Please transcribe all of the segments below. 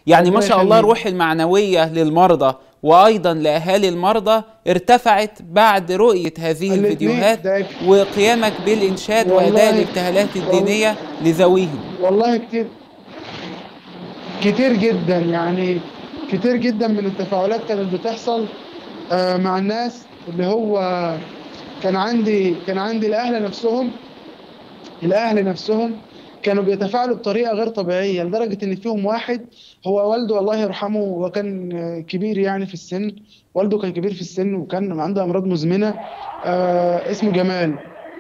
يعني ما ربنا شاء الله يخليك. الروح المعنوية للمرضى وأيضا لأهالي المرضى ارتفعت بعد رؤية هذه الاتنين، الفيديوهات ده وقيامك بالإنشاد وأداء والله- الابتهالات الدينية لذويهم والله كتير كتير جدا يعني كتير جدا من التفاعلات كانت بتحصل آه، مع الناس اللي هو كان عندي كان عندي الاهل نفسهم الاهل نفسهم كانوا بيتفاعلوا بطريقه غير طبيعيه لدرجه ان فيهم واحد هو والده الله يرحمه وكان آه، كبير يعني في السن والده كان كبير في السن وكان عنده امراض مزمنه آه، اسمه جمال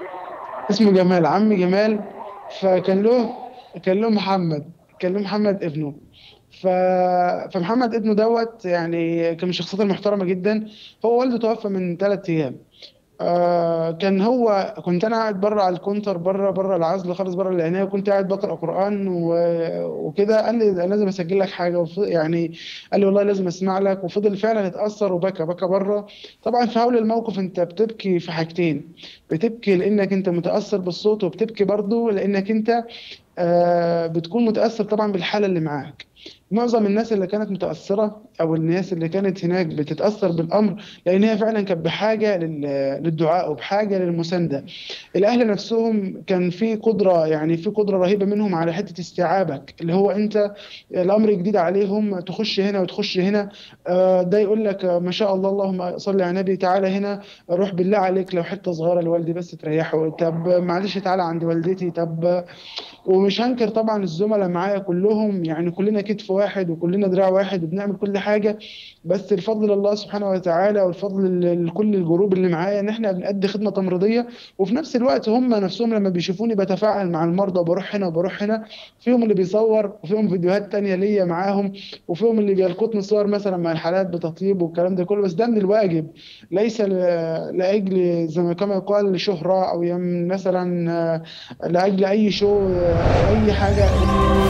اسمه جمال عمي جمال فكان له كان له محمد كان له محمد ابنه ف... فمحمد ابنه دوت يعني كان من الشخصيات المحترمة جدا هو والده توفى من ثلاث أيام آه كان هو كنت انا قاعد بره على الكونتر بره بره العزل خالص بره العنايه وكنت قاعد بقرا قران و... وكده قال لي أنا لازم اسجل لك حاجه وف... يعني قال لي والله لازم اسمع لك وفضل فعلا اتاثر وبكى بكى بره طبعا في هول الموقف انت بتبكي في حاجتين بتبكي لانك انت متاثر بالصوت وبتبكي برضه لانك انت آه بتكون متاثر طبعا بالحاله اللي معاك معظم الناس اللي كانت متأثرة أو الناس اللي كانت هناك بتتأثر بالأمر لأن هي فعلا كانت بحاجة لل- للدعاء وبحاجة للمساندة الأهل نفسهم كان في قدرة يعني في قدرة رهيبة منهم على حتة استيعابك اللي هو أنت الأمر جديد عليهم تخش هنا وتخش هنا آه، ده يقول لك آه، ما شاء الله اللهم صل على النبي تعالى هنا روح بالله عليك لو حتة صغيرة لوالدي بس تريحه طب معلش تعالى عند والدتي طب ومش هنكر طبعا الزملاء معايا كلهم يعني كلنا كتف واحد وكلنا دراع واحد وبنعمل كل حاجة بس الفضل لله سبحانه وتعالى والفضل ل- لكل الجروب اللي معايا ان احنا بنأدي خدمة تمريضية وفي نفس الوقت هم نفسهم لما بيشوفوني بتفاعل مع المرضى وبروح هنا وبروح هنا فيهم اللي بيصور وفيهم فيديوهات تانية ليا معاهم وفيهم اللي بيلقطني صور مثلا مع الحالات بتطيب والكلام ده كله بس ده من الواجب ليس ل- لأجل زي ما كما يقال لشهرة أو يم- مثلا آه، لأجل أي شو أو أي حاجة